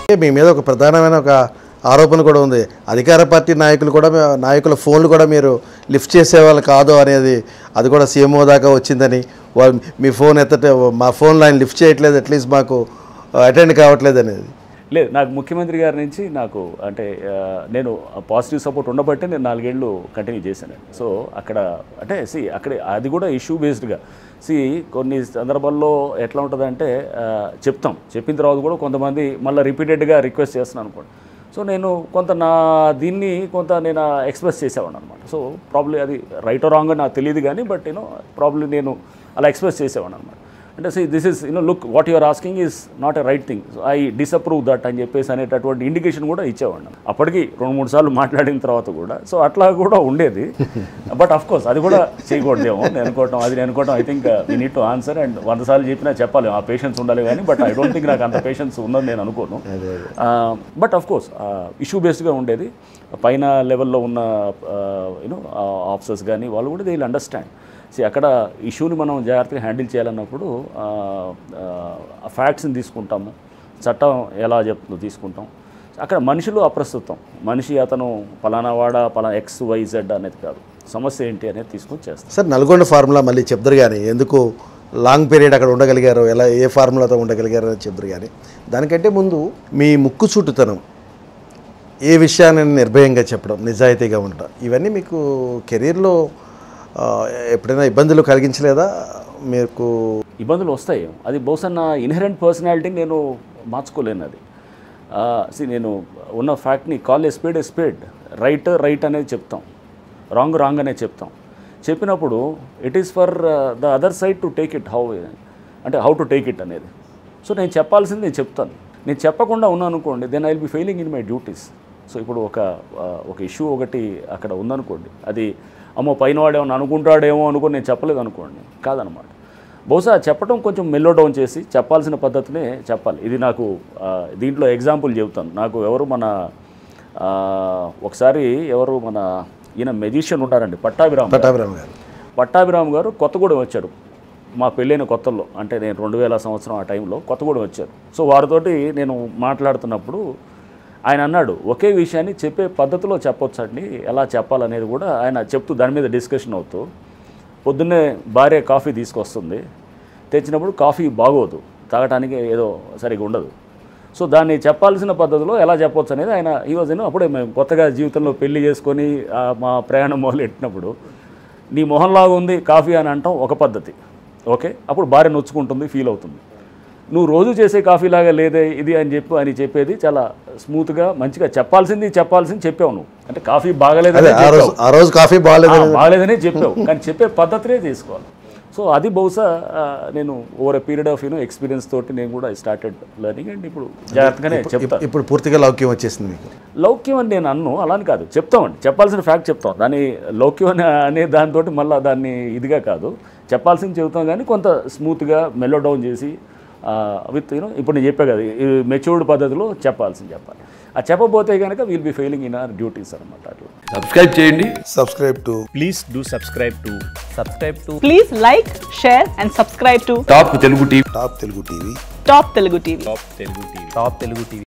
మీ మీద ఒక ప్రధానమైన ఒక ఆరోపణ కూడా ఉంది అధికార పార్టీ నాయకులు కూడా నాయకుల ఫోన్లు కూడా మీరు లిఫ్ట్ చేసేవాళ్ళు కాదు అనేది అది కూడా సీఎంఓ దాకా వచ్చిందని వాళ్ళు మీ ఫోన్ ఎత్తట మా ఫోన్లో ఆయన లిఫ్ట్ చేయట్లేదు అట్లీస్ట్ మాకు అటెండ్ కావట్లేదు అనేది లేదు నాకు ముఖ్యమంత్రి గారి నుంచి నాకు అంటే ఆ, నేను పాజిటివ్ సపోర్ట్ ఉండబట్టే నేను నాలుగేళ్ళు కంటిన్యూ చేశాను సో అక్కడ అంటే సి అక్కడ అది కూడా ఇష్యూ బేస్డ్గా సి కొన్ని సందర్భాల్లో ఎట్లా ఉంటుందంటే ఆ, చెప్తాం చెప్పిన తర్వాత కూడా కొంతమంది మళ్ళీ రిపీటెడ్గా రిక్వెస్ట్ చేస్తున్నాను అనుకోండి సో నేను కొంత నా దీన్ని కొంత నేను ఎక్స్ప్రెస్ చేసేవాడిని అనమాట సో ప్రాబ్లీ అది రైట్ రాంగ్ నాకు తెలియదు కానీ బట్ యూనో ప్రాబ్లీ నేను అలా ఎక్స్ప్రెస్ చేసేవాడిని అనమాట అంటే see this is you know look what your asking is not a right thing I disapprove that అని చెప్పేసి అనేటటువంటి ఇండికేషన్ కూడా ఇచ్చేవాడిని అప్పటికి రెండు మూడు సార్లు మాట్లాడిన తర్వాత కూడా సో అట్లా కూడా ఉండేది బట్ అఫ్ కోర్స్ అది కూడా చేయకూడదేమో నేను అనుకోవటం అది నేను అనుకోవటం I think we need to answer and వంద సార్లు చెప్పినా చెప్పాలి ఆ పేషెన్స్ ఉండాలి కానీ బట్ ఐ డోంట్ థింక్ నాకు అంత పేషెన్స్ ఉందని నేను అనుకోను బట్ అఫ్ కోర్స్ ఇష్యూ బేస్డ్గా ఉండేది పైన లెవెల్లో ఉన్న యూనో ఆఫీసర్స్ కానీ వాళ్ళు కూడా దే విల్ అండర్స్టాండ్ సి అక్కడ ఇష్యూని మనం జాగ్రత్తగా హ్యాండిల్ చేయాలన్నప్పుడు ఫ్యాక్ట్స్ని తీసుకుంటాము చట్టం ఎలా చెప్తుందో తీసుకుంటాం అక్కడ మనుషులు అప్రస్తుతం మనిషి అతను పలానా వాడ పలానా ఎక్స్ వై జెడ్ అనేది కాదు సమస్య ఏంటి అనేది తీసుకొని చేస్తాం సార్ నల్గొండ ఫార్ములా మళ్ళీ చెప్తారు కానీ ఎందుకు లాంగ్ పీరియడ్ అక్కడ ఉండగలిగారు ఎలా ఏ ఫార్ములాతో ఉండగలిగారు అని చెప్తారు కానీ దానికంటే ముందు మీ ముక్కు చుట్టుతనం ఏ విషయాన్ని నిర్భయంగా చెప్పడం నిజాయితీగా ఉండటం ఇవన్నీ మీకు కెరీర్లో ఆ, ఎప్పుడైనా ఇబ్బందులు కలిగించలేదా మీకు ఇబ్బందులు వస్తాయి అది బహుశా నా ఇన్హరెంట్ పర్సనాలిటీని నేను మార్చుకోలేను అది సి నేను ఉన్న ఫ్యాక్ట్ని call a spade a spade right right అనేది చెప్తాం రాంగ్ రాంగ్ అనేది చెప్తాం చెప్పినప్పుడు it is for the other side to take it how అంటే హౌ టు టేక్ ఇట్ అనేది సో నేను చెప్పాల్సింది నేను చెప్తాను నేను చెప్పకుండా ఉన్నాను అనుకోండి then I will be failing in my duties so ఇప్పుడు ఒక ఆ, ఒక ఇష్యూ ఒకటి అక్కడ ఉందనుకోండి అది అమ్మో పైన వాడేమో అనుకుంటాడేమో అనుకుని నేను చెప్పలేదు అనుకోండి కాదనమాట బహుశా చెప్పడం కొంచెం మెల్లో డౌన్ చేసి చెప్పాల్సిన పద్ధతినే చెప్పాలి ఇది నాకు ఆ, దీంట్లో ఎగ్జాంపుల్ చెబుతాను నాకు ఎవరు మన ఆ, ఒకసారి ఎవరు మన ఈయన మెజిషియన్ ఉంటారండి పట్టాభిరామ్ గారు. పట్టాభిరామ్ గారు పట్టాభిరామ్ గారు కొత్తగూడెం వచ్చారు మా పెళ్ళైన కొత్తల్లో అంటే నేను రెండు వేల సంవత్సరం ఆ టైంలో కొత్తగూడెం వచ్చారు సో వారితోటి నేను మాట్లాడుతున్నప్పుడు ఆయన అన్నాడు ఒకే విషయాన్ని చెప్పే పద్ధతిలో చెప్పొచ్చండి ఎలా చెప్పాలనేది కూడా ఆయన చెప్తూ దాని మీద డిస్కషన్ అవుతూ పొద్దున్నే భార్య కాఫీ తీసుకొస్తుంది తెచ్చినప్పుడు కాఫీ బాగోదు తాగటానికి ఏదో సరిగా ఉండదు సో దాన్ని చెప్పాల్సిన పద్ధతిలో ఎలా చెప్పొచ్చు అనేది ఆయన ఈ రోజు అప్పుడే మేము కొత్తగా జీవితంలో పెళ్లి చేసుకొని ఆ, మా ప్రయాణం మొదలెట్టినప్పుడు నీ మొహంలాగా ఉంది కాఫీ అని అంటాం ఒక పద్ధతి ఓకే అప్పుడు భార్య నొచ్చుకుంటుంది ఫీల్ అవుతుంది నువ్వు రోజు చేసే కాఫీ లాగా లేదే ఇది అని చెప్పు అని చెప్పేది చాలా స్మూత్గా మంచిగా చెప్పాల్సింది చెప్పాల్సింది చెప్పావు నువ్వు అంటే కాఫీ బాగలేదని అదే ఆ రోజు ఆ రోజు కాఫీ బాగాలేదు ఆ, బాగలేదనే చెప్పావు కానీ చెప్పే పద్ధతినే తీసుకోవాలి సో అది బహుశా ఆ, నేను over a period of you know experience తోటి నేను కూడా స్టార్టెడ్ లెర్నింగ్ అండ్ ఇప్పుడు జాగ్రత్తగానే చెప్తాను ఇప్పుడు పూర్తిగా లౌక్యం వచ్చేసింది మీకు లౌక్యం అని నేను అన్ను అలాని కాదు చెప్తామండి చెప్పాల్సిన ఫ్యాక్ట్ చెప్తాం దాని లౌక్యం అని అనే దాంతో మళ్ళీ దాన్ని ఇదిగా కాదు చెప్పాల్సింది చెబుతాం కానీ కొంత స్మూత్గా మెల్లో డౌన్ చేసి విత్ యూనో ఇప్పుడు నేను చెప్పా కదా మెచ్యూర్డ్ పద్ధతిలో చెప్పాల్సింది చెప్పాలి ఆ చెప్పబోతే కనుక will be failing in our duties అనమాట అట్లా సబ్స్క్రైబ్ చేయండి subscribe to Please do subscribe to subscribe to Please like, share, and subscribe to Top Telugu TV Top Telugu TV Top Telugu TV. Top Telugu TV. Top Telugu TV.